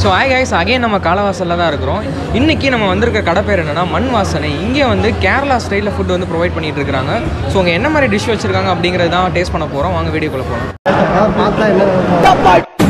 So hi guys again நம்ம காலவாசலில் தான் இருக்கிறோம் இன்றைக்கி நம்ம வந்திருக்க கடை பேர் என்னென்னா மண் வாசனை இங்கே வந்து கேரளா ஸ்டைலில் ஃபுட் வந்து ப்ரொவைட் பண்ணிட்டு இருக்காங்க ஸோ அங்கே என்ன மாதிரி டிஷ் வச்சுருக்காங்க அப்படிங்கிறது தான் டேஸ்ட் பண்ண போகிறோம் வாங்க வீடியோக்குள்ளே போகலாம் பார்த்தா என்ன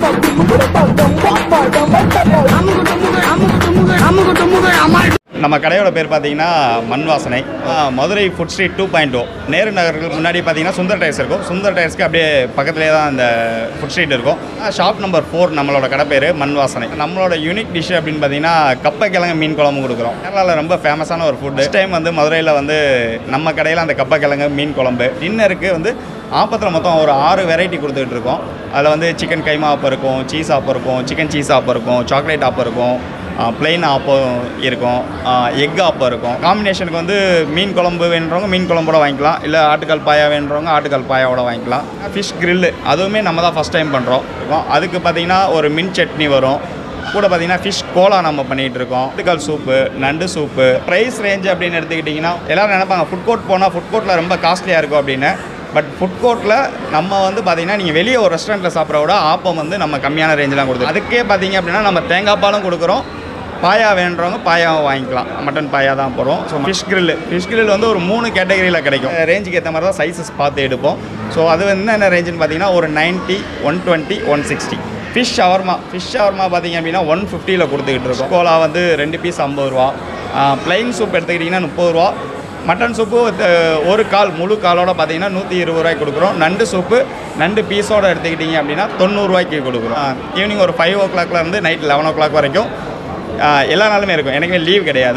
நம்ம கடையோட பேர் பார்த்தீங்கன்னா மண் வாசனை ஆ, Madurai food street two point O Nehru நகருக்கு முன்னாடி பார்த்தீங்கன்னா சுந்தர் டயர்ஸ் இருக்கும் சுந்தர் டயர்ஸ்க்கு அப்படியே பக்கத்துலேயே தான் அந்த ஃபுட் ஸ்ட்ரீட் இருக்கும் ஷாப் நம்பர் ஃபோர் நம்மளோட கடை பேர் மண் வாசனை நம்மளோட யூனிக் டிஷ் அப்படின்னு பார்த்தீங்கன்னா கப்பை கிழங்கு மீன் குழம்பு கொடுக்குறோம் கேரளாவில் ரொம்ப ஃபேமஸான ஒரு ஃபுட்டு டைம் வந்து மதுரையில் வந்து நம்ம கடையில் அந்த கப்பை கிழங்கு மீன் குழம்பு டின்னருக்கு வந்து ஆப்பத்தில் மொத்தம் ஒரு ஆறு வெரைட்டி கொடுத்துட்டு இருக்கோம் அதில் வந்து சிக்கன் கைமா ஆப்பம் இருக்கும் சீஸ் ஆப்பம் இருக்கும் சிக்கன் சீஸ் ஆப்பம் இருக்கும் சாக்லேட் ஆப்பம் இருக்கும் பிளெயின் ஆப்பம் இருக்கும் எக் ஆப்பம் இருக்கும் காம்பினேஷனுக்கு வந்து மீன் குழம்பு வேணுறவங்க மீன் குழம்போட வாங்கிக்கலாம் இல்லை ஆட்டுக்கால் பாயா வேணுறவங்க ஆட்டுக்கால் பாயாவோட வாங்கிக்கலாம் ஃபிஷ் கிரில்லு அதுவுமே நம்ம தான் ஃபஸ்ட் டைம் பண்ணுறோம் இருக்கோம் அதுக்கு பார்த்தீங்கன்னா ஒரு மின் சட்னி வரும் கூட பார்த்தீங்கன்னா ஃபிஷ் கோலா நம்ம பண்ணிகிட்டு இருக்கோம் ஆட்டுக்கால் சூப்பு நண்டு சூப்பு ப்ரைஸ் ரேஞ்ச் அப்படின்னு எடுத்துக்கிட்டிங்கன்னா எல்லாரும் நினைப்பாங்க ஃபுட் கோர்ட் போனால் ஃபுட் கோர்ட்டில் ரொம்ப காஸ்ட்லியாக இருக்கும் அப்படின்னு பட் ஃபுட் கோர்ட்டில் நம்ம வந்து பார்த்தீங்கன்னா நீங்கள் வெளியே ஒரு ரெஸ்டாரண்ட்டில் சாப்பிட்ற விட ஆப்பம் வந்து நம்ம கம்மியான ரேஞ்செலாம் கொடுக்குறோம் அதுக்கே பார்த்தீங்க அப்படின்னா நம்ம தேங்காய் பாலும் கொடுக்குறோம் பாயா வேணுறவங்க பாயாவை வாங்கிக்கலாம் மட்டன் பாயா தான் போகிறோம் so fish grill fish grill வந்து ஒரு மூணு கேட்டகரியில் கிடைக்கும் ரேஞ்சுக்கு ஏற்ற மாதிரி தான் சைஸஸ் பார்த்து எடுப்போம் ஸோ அது வந்து என்ன ரேஞ்சுன்னு பார்த்தீங்கன்னா ஒரு 90 one twenty one sixty fish shawarma fish shawarma பார்த்தீங்க அப்படின்னா ஒன் ஃபிஃப்டியில் கொடுத்துக்கிட்டு இருக்கோம் கோலா வந்து ரெண்டு பீஸ் ஐம்பது ரூபா ப்ளைன் சூப் எடுத்துக்கிட்டிங்கன்னா முப்பது ரூபா மட்டன் சூப்பு அஹ், ஒரு கால் முழு காலோட பார்த்தீங்கன்னா நூற்றி இருபது ரூபாய்க்கு கொடுக்குறோம் நண்டு சூப்பு நண்டு பீஸோட எடுத்துக்கிட்டிங்க அப்படின்னா தொண்ணூறுரூவாய்க்கு கொடுக்குறோம் ஈவினிங் ஒரு ஃபைவ் ஓ இருந்து நைட் லெவன் ஓ கிளாக் வரைக்கும் அஹ், எல்லா நாளுமே இருக்கும் எனக்குமே லீவ் கிடையாது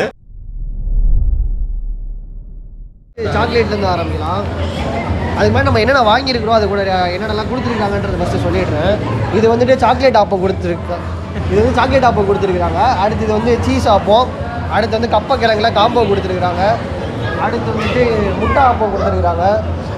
சாக்லேட்லேருந்து ஆரம்பிக்கலாம் அதுக்கு மாதிரி நம்ம என்னென்ன வாங்கியிருக்கிறோம் அது கூட என்னென்னலாம் கொடுத்துருக்காங்கன்றது ஃபஸ்ட்டு சொல்லிடுறேன் இது வந்துட்டு சாக்லேட் ஆப்பம் கொடுத்துருக்கேன் இது வந்து சாக்லேட் ஆப்பம் கொடுத்துருக்குறாங்க அடுத்து இது வந்து சீஸ் ஆப்பம் அடுத்து வந்து கப்பை கிழங்குல காம்போ கொடுத்துருக்குறாங்க அடுத்து வந்துட்டு முட்டை ஆப்பம் கொடுத்துருக்குறாங்க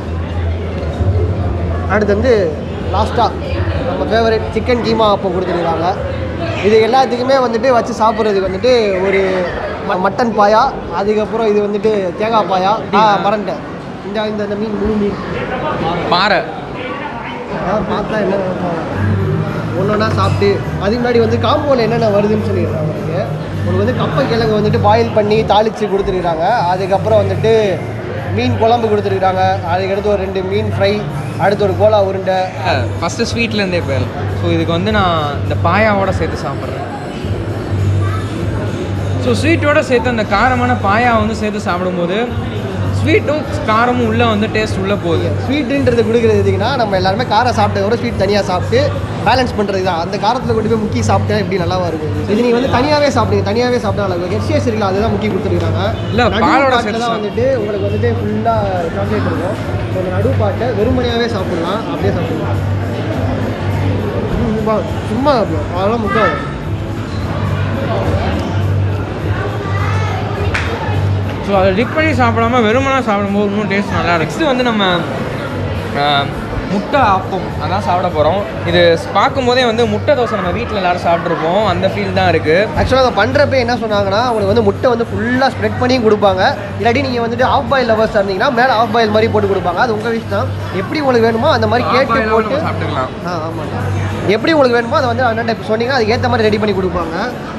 அடுத்து வந்து லாஸ்ட்டாக நம்ம ஃபேவரட் சிக்கன் கீமா ஆப்பம் கொடுத்துருக்காங்க இது எல்லாத்துக்குமே வந்துட்டு வச்சு சாப்பிட்றதுக்கு வந்துட்டு ஒரு ம- மட்டன் பாயா அதுக்கப்புறம் இது வந்துட்டு தேங்காய் பாயா ஆ மறந்துட்டேன் இந்த இந்த இந்த மீன் முழு மீன் பாறை அதான் பார்த்தா என்ன ஒன்று ஒன்றா சாப்பிட்டு அதுக்கு முன்னாடி வந்து காம்போவில் என்னென்ன வருதுன்னு சொல்லிடுறாங்க உங்களுக்கு உங்களுக்கு வந்து கப்பை கிழங்கு வந்துட்டு பாயில் பண்ணி தாளித்து கொடுத்துருக்காங்க அதுக்கப்புறம் வந்துட்டு மீன் குழம்பு கொடுத்துருக்காங்க அதுக்கடுத்து ஒரு ரெண்டு மீன் ஃப்ரை அடுத்து ஒரு கோலா உருண்டை ஃபஸ்ட்டு ஸ்வீட்லேருந்தே போயிடலாம் ஸோ இதுக்கு வந்து நான் இந்த பாயாவோட சேர்த்து சாப்பிட்றேன் ஸோ ஸ்வீட்டோட சேர்த்து அந்த காரமான பாயா வந்து சேர்த்து சாப்பிடும்போது ஸ்வீட்டும் காரமும் உள்ளே வந்து டேஸ்ட் உள்ளே போகுது ஸ்வீட்டுன்றது கொடுக்குறது எதுக்குன்னா நம்ம எல்லாருமே காரம் சாப்பிட்ட ஸ்வீட் தனியாக சாப்பிட்டு பேலன்ஸ் பண்ணுறது தான் அந்த காரத்தில் கொண்டு போய் முக்கி சாப்பிட்டா எப்படி நல்லாவா இருக்கும் இது நீங்கள் வந்து தனியாகவே சாப்பிடுங்க தனியாகவே சாப்பிட்டா நல்லா இருக்கும் ஹெர்ஷியஸ் இருக்குல்ல அதுதான் முக்கி கொடுத்துருக்காங்க இல்ல, பாலோட சேர்த்து தான் வந்துட்டு உங்களுக்கு வந்துட்டு ஃபுல்லாக சாக்லேட் இருக்கும் ஸோ அந்த நடு பாட்டை வெறுமனையாகவே சாப்பிடலாம் அப்படியே சாப்பிடலாம் ம், சும்மா சும்மா அதெல்லாம் முக்காது ஸோ அதை டிப் பண்ணி சாப்பிடாம வெறுமனா சாப்பிடும்போது இன்னும் டேஸ்ட் நல்லா இருக்கு நெக்ஸ்ட்டு வந்து நம்ம ஆஹ், முட்டை ஆப்பம் அதான் சாப்பிட போகிறோம் இது பார்க்கும்போதே வந்து முட்டை தோசை நம்ம வீட்டில் எல்லாரும் சாப்பிட்ருப்போம் அந்த ஃபீல் தான் இருக்குது ஆக்சுவலாக அதை பண்ணுறப்ப என்ன சொன்னாங்கன்னா உங்களுக்கு வந்து முட்டை வந்து ஃபுல்லாக ஸ்ப்ரெட் பண்ணியும் கொடுப்பாங்க இல்லாட்டி நீங்கள் வந்துட்டு ஆஃப் பாயில் லவர்ஸ் இருந்தீங்கன்னா மேலே ஆஃப் பாயில் மாதிரி போட்டு கொடுப்பாங்க அது உங்கள் விஷயம் தான் எப்படி உங்களுக்கு வேணுமோ அந்த மாதிரி கேட்டு போட்டு சாப்பிட்டுக்கலாம் ஆ ஆமாம் எப்படி உங்களுக்கு வேணுமோ அதை வந்து அண்ணன் டைப் சொன்னீங்கன்னா அதுக்கு ஏற்ற மாதிரி ரெடி பண்ணி கொடுப்பாங்க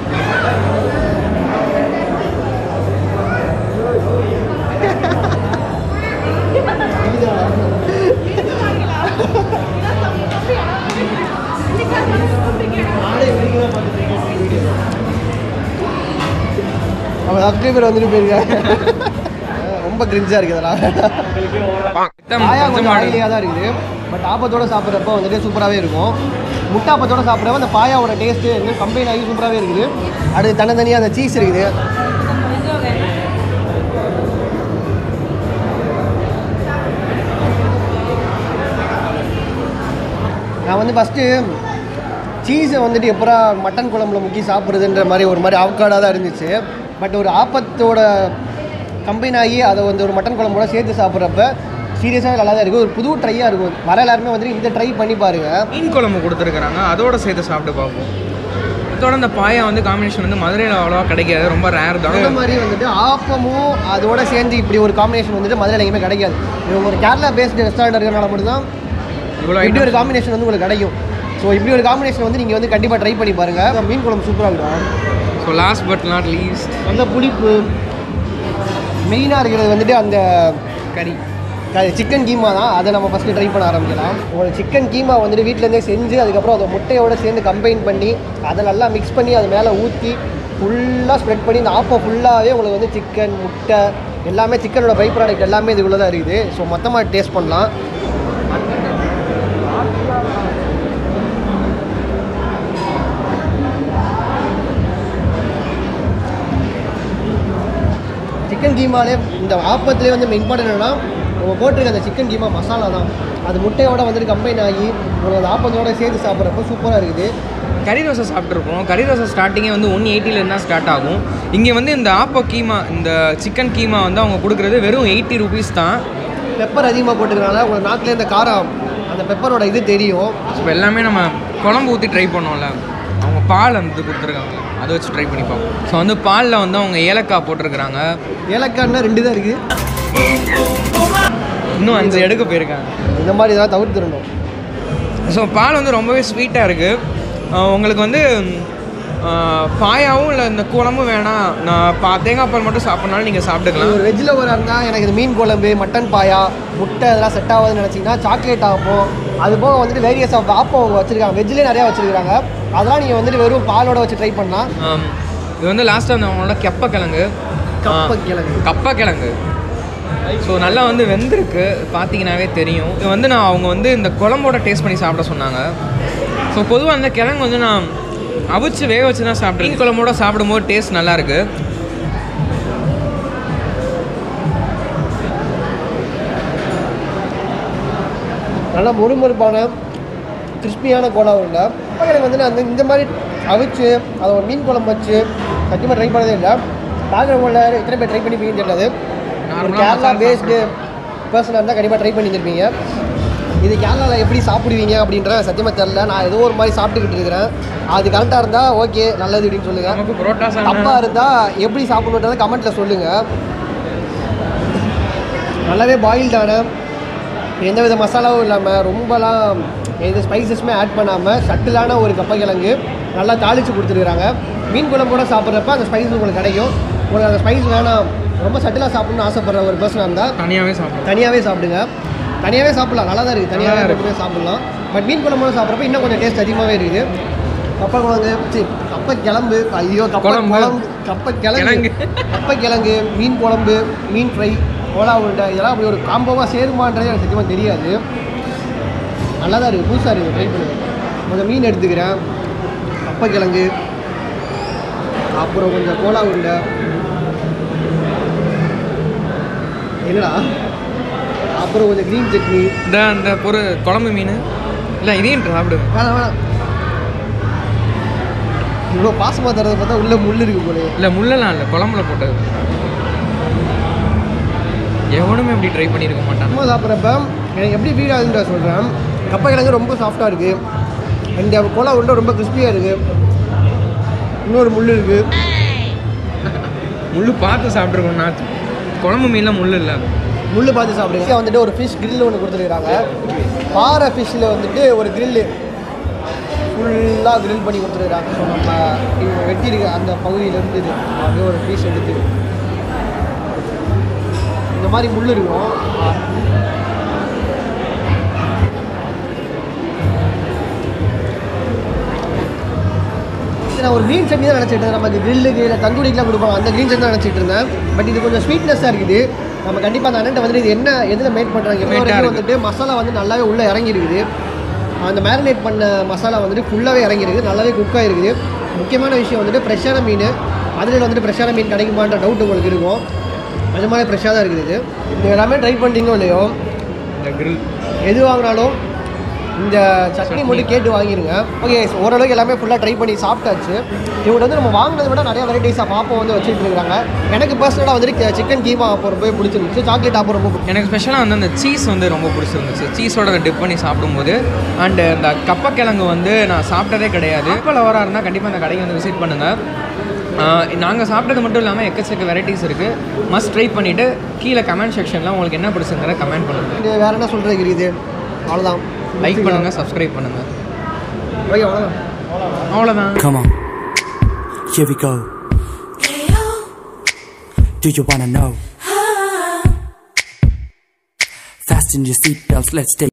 அவங்க சப்ஸ்கிரைபர் வந்துட்டு போயிருக்காங்க ரொம்ப கிரிஞ்சாக இருக்குது அதெல்லாம் ஆயா கொஞ்சம் ஆயிலியாக தான் இருக்குது பட் ஆப்பத்தோட சாப்பிட்றப்ப வந்துட்டு சூப்பராகவே இருக்கும் முட்டை ஆப்பத்தோட சாப்பிட்றப்ப அந்த பாயாவோட டேஸ்ட்டு வந்து கம்பைன் ஆகி சூப்பராகவே இருக்குது அடுத்து தனித்தனியாக அந்த சீஸ் இருக்குது நான் வந்து ஃபஸ்ட்டு சீஸை வந்துட்டு எப்பரா மட்டன் குழம்புல முக்கி சாப்பிட்றதுன்ற மாதிரி ஒரு மாதிரி அவக்காடாக தான் இருந்துச்சு பட் ஒரு ஆப்பத்தோட கம்பைன் ஆகி அதை வந்து ஒரு மட்டன் குழம்போட சேர்த்து சாப்பிட்றப்ப சீரியஸாக நல்லா தான் இருக்குது ஒரு புது ட்ரையாக இருக்கும் வர எல்லாருமே வந்துட்டு இந்த ட்ரை பண்ணி பாருங்கள் மீன் குழம்பு கொடுத்துருக்குறாங்க அதோட சேர்த்து சாப்பிட்டு பார்ப்போம் இதோட இந்த பாயா வந்து காம்பினேஷன் வந்து மதுரையில் அவ்வளோவா கிடைக்காது ரொம்ப ரேர் அந்த தான் மாதிரி வந்துட்டு ஆப்பமும் அதோட சேர்ந்து இப்படி ஒரு காம்பினேஷன் வந்துட்டு மதுரையில் எங்கேயுமே கிடைக்காது இவங்க ஒரு கேரளா பேஸ்டு ரெஸ்டாரண்ட் இருக்கிறனால மட்டும்தான் இவ்வளோ இப்படி ஒரு காம்பினேஷன் வந்து உங்களுக்கு கிடைக்கும் ஸோ இப்படி ஒரு காம்பினேஷன் வந்து நீங்கள் வந்து கண்டிப்பாக ட்ரை பண்ணி பாருங்கள் மீன் குழம்பு சூப்பராக இருக்கும் so last but not least அந்த புளிப்பு மெயினாக இருக்கிறது வந்துட்டு அந்த கறி சிக்கன் கீமா தான் அதை நம்ம ஃபஸ்ட்டு ட்ரை பண்ண ஆரம்பிக்கலாம் உங்களுக்கு சிக்கன் கீமா வந்துட்டு வீட்டிலேருந்தே செஞ்சு அதுக்கப்புறம் அதை முட்டையோட சேர்ந்து கம்பைன் பண்ணி அதை நல்லா மிக்ஸ் பண்ணி அது மேலே ஊற்றி ஃபுல்லாக ஸ்ப்ரெட் பண்ணி இந்த ஆப்பம் ஃபுல்லாகவே உங்களுக்கு வந்து சிக்கன் முட்டை எல்லாமே சிக்கனோட பை ப்ராடக்ட் எல்லாமே இதுக்குள்ளே தான் இருக்குது ஸோ மொத்தமாக டேஸ்ட் பண்ணலாம் சிக்கன் கீமாலே இந்த ஆப்பத்துலேயே வந்து இம்பார்ட்டன்ட் என்னன்னா நம்ம போட்டிருக்க அந்த சிக்கன் கீமா மசாலா தான் அது முட்டையோட வந்துட்டு கம்பைன் ஆகி உங்களுக்கு அந்த ஆப்பத்தோட சேர்த்து சாப்பிட்றப்போ சூப்பராக இருக்குது கறி தோசை சாப்பிட்ருப்போம் கறி தோசை ஸ்டார்டிங்கே வந்து ஒன் எயிட்டிலேருந்து தான் ஸ்டார்ட் ஆகும் இங்கே வந்து இந்த ஆப்போ கீமா இந்த சிக்கன் கீமா வந்து அவங்க கொடுக்குறது வெறும் எயிட்டி ருபீஸ் தான் பெப்பர் அதிகமாக போட்டுக்கிறனால உங்களுக்கு நாக்கில் இந்த காரம் அந்த பெப்பரோட இது தெரியும் இப்போ எல்லாமே நம்ம குழம்பு ஊற்றி ட்ரை பண்ணோம்ல அவங்க பால் வந்து கொடுத்துருக்காங்க அதை வச்சு ட்ரை பண்ணி பார்ப்போம் ஸோ வந்து பாலில் வந்து அவங்க ஏலக்காய் போட்டிருக்கிறாங்க ஏலக்காய்னா ரெண்டு தான் இருக்குது இன்னும் அஞ்சு எடுக்க போயிருக்காங்க இந்த மாதிரி இதெல்லாம் தவிர்த்துடணும் ஸோ பால் வந்து ரொம்பவே ஸ்வீட்டாக இருக்குது உங்களுக்கு வந்து ஆஹ், பாயாவும் இல்லை இந்த குழம்பும் வேணாம் நான் பா தேங்காய் பால் மட்டும் சாப்பிட்னாலும் நீங்கள் சாப்பிட்டுக்கலாம் ஒரு வெஜ்ஜில் ஒரு இருந்தால் எனக்கு இந்த மீன் குழம்பு மட்டன் பாயா முட்டை இதெல்லாம் செட் ஆகாதுன்னு நினச்சிங்கன்னா சாக்லேட் ஆப்பம் அது போக வந்துட்டு வேரியஸ் ஆஃப் ஆப்பம் வச்சுருக்காங்க வெஜ்லேயே நிறையா வச்சுருக்காங்க அதெல்லாம் நீங்கள் வந்துட்டு வெறும் பாலோட வச்சு ட்ரை பண்ணலாம் ஆம், இது வந்து லாஸ்ட்டாக வந்து அவங்களோட கெப்பக்கிழங்கு கப்பக்கிழங்கு. கப்பக்கிழங்கு ஸோ நல்லா வந்து வெந்திருக்கு பார்த்தீங்கன்னாவே தெரியும் இது வந்து நான் அவங்க வந்து இந்த குழம்போட டேஸ்ட் பண்ணி சாப்பிட சொன்னாங்க ஸோ பொதுவாக அந்த கிழங்கு வந்து நான் அவிச்சு வேக வச்சு தான் சாப்பிட்றேன் மீன் குழம்போட சாப்பிடும்போது டேஸ்ட் நல்லா இருக்கு நல்லா முறுமுறுப்பான கிறிஸ்பியான கோலா உருண்டை எனக்கு வந்து நான் அந்த இந்த மாதிரி அவிச்சு அதை ஒரு மீன் குழம்பு வச்சு சத்தியமாக ட்ரை பண்ணதே இல்லை பார்க்குறவங்கள எத்தனை பேர் ட்ரை பண்ணி தெரியாது ஒரு Normal ஆ கேரளா மசாலா பேஸ்டு பர்சனாக இருந்தால் கண்டிப்பாக ட்ரை பண்ணியிருப்பீங்க இது கேரளாவில் எப்படி சாப்பிடுவீங்க அப்படின்ற சத்தியமாக தெரில நான் ஏதோ ஒரு மாதிரி சாப்பிட்டுக்கிட்டு இருக்கிறேன் அது கரெக்டாக இருந்தால் ஓகே நல்லது அப்படின்னு சொல்லுங்கள் நமக்கு புரோட்டா தப்பாக சாப்பிட்டா இருந்தால் எப்படி சாப்பிடணுன்றதை கமெண்ட்டில் சொல்லுங்கள் நல்லாவே பாயில்டான எந்த வித மசாலாவும் இல்லாமல் ரொம்பலாம் எந்த ஸ்பைசஸுமே ஆட் பண்ணாமல் சட்டிலான ஒரு கப்பக்கிழங்கு நல்லா தாளித்து கொடுத்துருக்குறாங்க மீன் குழம்போட சாப்பிட்றப்ப அந்த ஸ்பைஸ் உங்களுக்கு கிடைக்கும் உங்களுக்கு அந்த ஸ்பைஸ் வேணாம் ரொம்ப சட்டிலாக சாப்பிடணும்னு ஆசைப்படுற ஒரு பர்சனாக இருந்தால் தனியாகவே சாப்பிடும் தனியாகவே சாப்பிடுங்க தனியாகவே சாப்பிடலாம் நல்லா தான் இருக்குது நல்லா தனியாகவே இருக்கு. ரொம்பவே சாப்பிடலாம் பட் மீன் குழம்போட சாப்பிட்றப்ப இன்னும் கொஞ்சம் டேஸ்ட் அதிகமாகவே இருக்குது கப்ப குழம்பு சி கப்ப கிளம்பு ஐயோ கப்ப குழம்பு. குழம்பு கப்ப கிழங்கு கிழங்கு. கப்ப கிழங்கு மீன் குழம்பு மீன் ஃப்ரை கோலா உருண்டை இதெல்லாம் அப்படி ஒரு காம்போவாக சேருமான்றது எனக்கு சத்தியமாக தெரியாது நல்லா தான் இருக்குது புதுசாக இருக்குது ட்ரை பண்ணுங்கள் கொஞ்சம் மீன் எடுத்துக்கிறேன் கப்ப கிழங்கு அப்புறம் கொஞ்சம் கோலா உருண்டை என்னடா அப்புறம் கொஞ்சம் க்ரீன் சட்னி இந்த அந்த பொரு குழம்பு மீன் இல்லை இதையும் சாப்பிடு வேணாம் வேணாம் இவ்வளோ பாசமாக தரதை பார்த்தா உள்ள முள் இருக்கு போல இல்லை முள்ளெல்லாம் இல்லை குழம்புல போட்டது எவனுமே அப்படி ட்ரை பண்ணியிருக்க மாட்டான் சும்மா சாப்பிட்றப்ப எனக்கு எப்படி ஃபீல் ஆகுதுன்ற சொல்கிறேன் கப்பை கிழங்கு ரொம்ப சாஃப்டாக இருக்குது இந்த கோலா உருண்டை ரொம்ப கிறிஸ்பியாக இருக்குது இன்னொரு முள் இருக்குது முள்ளு பார்த்து சாப்பிட்ருக்கோம் நான் குழம்பு மீனில் முள் இல்லை முள் பார்த்து சாப்பிடுங்க வந்துட்டு ஒரு ஃபிஷ் grill ஒன்று கொடுத்துருக்காங்க பாறை ஃபிஷ்ஷில் வந்துட்டு ஒரு grill ஃபுல்லாக grill பண்ணி கொடுத்துருக்காங்க ஸோ நம்ம இவங்க வெட்டியிருக்க அந்த பகுதியிலேருந்து இது அப்படியே ஒரு பீஸ் எடுத்து இந்த மாதிரி முள் இருக்கும் இது நான் ஒரு க்ரீன் சட்னி தான் நினச்சிட்டு இருந்தேன் நமக்கு கிரில்லுக்கு இல்லை தந்தூரிக்கெலாம் கொடுப்பாங்க அந்த க்ரீன் சட்னி தான் நினச்சிட்டு இருந்தேன் பட் இது கொஞ்சம் ஸ்வீட்னஸாக இருக்குது நம்ம கண்டிப்பாக அந்த அண்ணன் வந்துட்டு இது என்ன எதில் மேட் பண்ணுறாங்க இப்போ Made ஆ வரைக்கும் இருக்கு. வந்துட்டு மசாலா வந்து நல்லாவே உள்ளே இறங்கி இருக்குது அந்த மேரினேட் பண்ண மசாலா வந்துட்டு ஃபுல்லாகவே இறங்கி இருக்குது நல்லாவே குக் ஆகிருக்குது முக்கியமான விஷயம் வந்துட்டு ஃப்ரெஷ்ஷான மீன் அதில் வந்துட்டு ஃப்ரெஷ்ஷான மீன் கிடைக்குமான்ற டவுட் உங்களுக்கு இருக்கும் நிஜமாலே ஃப்ரெஷ்ஷாக தான் இருக்குது இது நீங்கள் எல்லாமே ட்ரை பண்ணிட்டீங்களோ இல்லையோ இந்த grill எது வாங்கினாலும் இந்த சட்னி மட்டும் கேட்டு வாங்கிருங்க ஓகே ஓரளவுக்கு எல்லாமே ஃபுல்லாக ட்ரை பண்ணி சாப்பிட்டாச்சு இவங்க வந்து நம்ம வாங்கினதை விட நிறைய வெரைட்டிஸாக பாப்போம் வந்து வச்சுட்டு இருக்காங்க எனக்கு பர்சனலாக வந்துட்டு சிக்கன் கீமா ஆப்பம் ரொம்ப பிடிச்சிருந்துச்சு சாக்லேட் ஆப்பம் ரொம்ப பிடிச்சி எனக்கு ஸ்பெஷலாக வந்து அந்த சீஸ் வந்து ரொம்ப பிடிச்சிருந்துச்சு சீஸோட டிப் பண்ணி சாப்பிடும்போது அண்டு இந்த கப்பக்கிழங்கு வந்து நான் சாப்பிட்டதே கிடையாது இப்போ லவராக இருந்தால் கண்டிப்பாக அந்த கடைக்கு வந்து விசிட் பண்ணுங்கள் நாங்கள் சாப்பிட்டது மட்டும் இல்லாமல் எக்கச்சக்க வெரைட்டிஸ் இருக்குது மஸ்ட் ட்ரை பண்ணிவிட்டு கீழே கமெண்ட் செக்ஷனில் உங்களுக்கு என்ன பிடிச்சிருங்கிற கமெண்ட் பண்ணுங்கள் வேறு என்ன சொல்கிறது இது அவ்வளோதான் லைக் பண்ணுங்கள் சப்ஸ்கிரைப் பண்ணுங்கள் ஓகே அவ்வளோதான் அவ்வளோதான் Come on, here we go. Do you wanna know? Fasten your seatbelts, let's take.